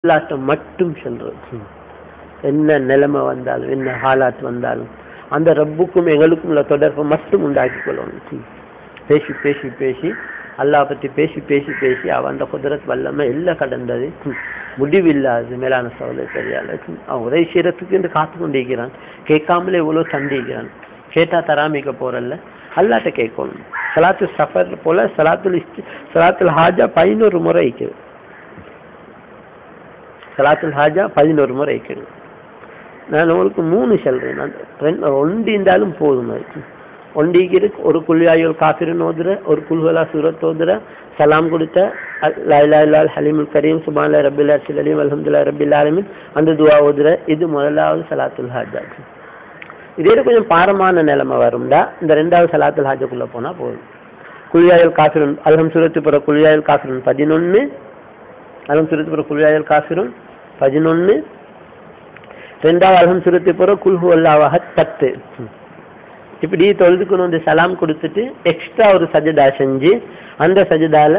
அல்லாட்ட மட்டும் சொல்றது என்ன நிலைமை வந்தாலும் என்ன ஹாலாத் வந்தாலும் அந்த ரப்புக்கும் எங்களுக்கும் உள்ள தொடர்பை மட்டும் உண்டாக்கி கொள்ளணும் பேசி பேசி பேசி அல்லாஹ் பத்தி பேசி பேசி பேசி அவன் அந்த குதிரத் வல்லமை எல்லாம் கடந்தது முடிவில்லாது மேலான சோதனை தெரியாது அவன் உதவி செய்யறதுக்கு என்று காத்து கொண்டிருக்கிறான் கேட்காமலே இவ்வளவு தந்திக்கிறான் கேட்டா தராமிக்க போறல்ல அல்லாட்ட கேட்கணும் சலாத்து சஃபர் போல சலாத்துல் இஸ்தி சலாத்துல் ஹாஜா பதினோரு முறை இருக்குது சலாத்துல் ஹாஜா பதினோரு முறை இருக்குது நான் உங்களுக்கு மூணு சொல்றேன் நான் ரெண்டு ஒன்று இருந்தாலும் போதும் அதுக்கு ஒண்டிக்கு ஒரு குல்யாயுல் காஃபிரின் ஓதுற ஒரு குல்ஹலா சூரத் ஓதுற சலாம் கொடுத்த லாயிலா இல்லால் ஹலீமுல் கரீம் சுபான்ல ரபில் அர்சில் அலீம் அலமதுல்லா ரபில் ஆலமின் அந்த துவா ஓதுற இது முதலாவது சலாத்துல் ஹாஜா இதே கொஞ்சம் பாரமான நிலைமை வரும்டா இந்த ரெண்டாவது சலாத்துல் ஹாஜாக்குள்ள போனா போதும் குல்யாயுல் காஃபிரன் அல்ஹம் சூரத்து பிற குல்யாயுல் காஃபிரன் பதினொன்று அல்ஹம் சூரத்து பிற குல்யாயுல் காஃபிரன் பதினொன்று ரெண்டாவது அல்ஹம் சூரத்து பிற குல்ஹு அல்லாவாக பத்து இப்படி தொழுதுக்கணும் வந்து சலாம் கொடுத்துட்டு எக்ஸ்ட்ரா ஒரு சஜதா செஞ்சு அந்த சஜதால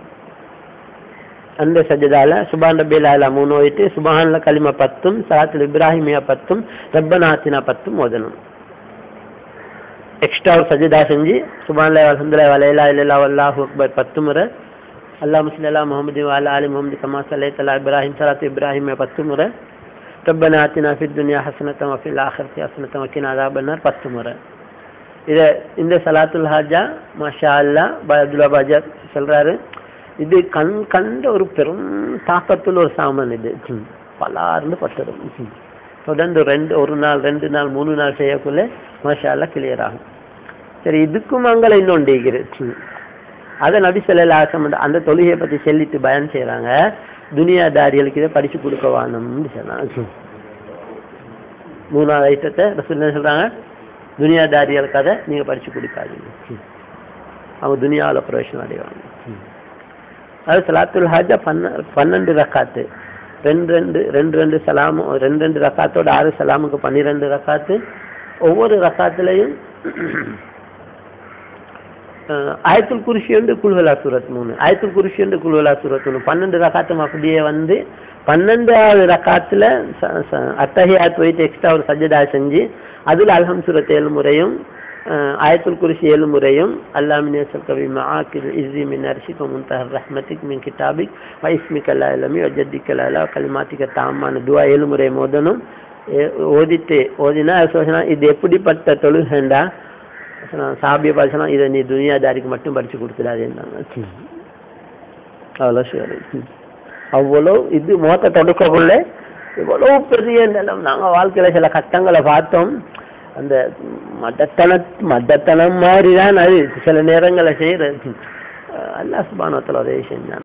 அந்த சஜதால சுபான் ரபில் ஆலா மூணு ஓயிட்டு சுபான்ல கலிமா பத்தும் சலாத்துல் இப்ராஹிமியா பத்தும் ரப்பநாத்தினா பத்தும் ஓதணும் எக்ஸ்ட்ரா ஒரு சஜதா செஞ்சு சுபான்ல அலமதுல்லா வலைலா இல்லா அல்லாஹு அக்பர் பத்து முறை அல்லா முஸ்லா முகமது வாலா அலி முகமது கமா சலை தலா இப்ராஹிம் சலாத்து இப்ராஹிமியா பத்து முறை ரப்பனா ஆத்தினா ஃபித் துன்யா ஹசனத்தம் வஃபில் ஆஹர்த்தி ஹசனத்தம் வக்கின் அதாபன்னார் பத்து முறை இதை இந்த சலாத்துல் ஹாஜா மாஷா அல்லா அப்துல்லா பாஜா சொல்றாரு இது கண் கண்ட ஒரு பெரும் தாக்கத்துள்ள ஒரு சாமான் இது பலார்னு பட்டுரும் தொடர்ந்து ரெண்டு ஒரு நாள் ரெண்டு நாள் மூணு நாள் செய்யக்குள்ள மாஷா அல்லா கிளியர் ஆகும் சரி இதுக்கும் அங்கே இன்னொன்று இருக்கிறது அதை நபி சொல்லல அந்த தொழுகையை பற்றி சொல்லிட்டு பயன் செய்கிறாங்க துனியாதாரிகளுக்கு இதை படிச்சு கொடுக்க வானம்னு சொன்னாங்க மூணாவது ஐட்டத்தை ரசூல் சொல்றாங்க துனியாதாரிகள் கதை நீங்க படிச்சு கொடுக்காதீங்க அவங்க துனியாவில் பிரவேசம் அடைவாங்க அது சலாத்துல் ஹாஜா பன்ன பன்னெண்டு ரக்காத்து ரெண்டு ரெண்டு ரெண்டு ரெண்டு சலாமும் ரெண்டு ரெண்டு ரக்காத்தோட ஆறு சலாமுக்கு பன்னிரெண்டு ரக்காத்து ஒவ்வொரு ரக்காத்துலையும் ஆயத்துல் குருஷி வந்து குல்வலா சூரத் மூணு ஆயத்துல் குருஷி வந்து குல்வலா சூரத் மூணு பன்னெண்டு ரக்காத்தும் அப்படியே வந்து பன்னெண்டாவது ரக்காத்துல அத்தகையாத் போயிட்டு எக்ஸ்ட்ரா ஒரு சஜதா செஞ்சு அதில் அல்ஹம் சூரத் ஏழு முறையும் ஆயத்துல் குருஷி ஏழு முறையும் அல்லாமின் கவி மாக்கில் இஸ்ரி மின் அரிசிக்கு முன்தஹர் ரஹ்மத்திக் மின் கிதாபிக் வைஸ்மிக் அல்லா இல்லாமி வஜத்திக் அல்லா கலிமாத்திக்க தாமான துவா ஏழு முறை மோதனும் ஓதிட்டு ஓதினா சோசனா இது எப்படிப்பட்ட தொழுகண்டா சாபிய பாசனா இதை நீ துனியாதாரிக்கு மட்டும் படிச்சு கொடுத்துடாதேன்னாங்க அவ்வளோ சரி அவ்வளோ இது மோத்த தொடுக்கக்குள்ள இவ்வளோ பெரிய நிலம் நாங்கள் வாழ்க்கையில் சில கட்டங்களை பார்த்தோம் அந்த மதத்தன மதத்தனம் மாதிரி தான் அது சில நேரங்களை செய்கிறது அல்லா சுபானத்தில் உதவி செஞ்சான்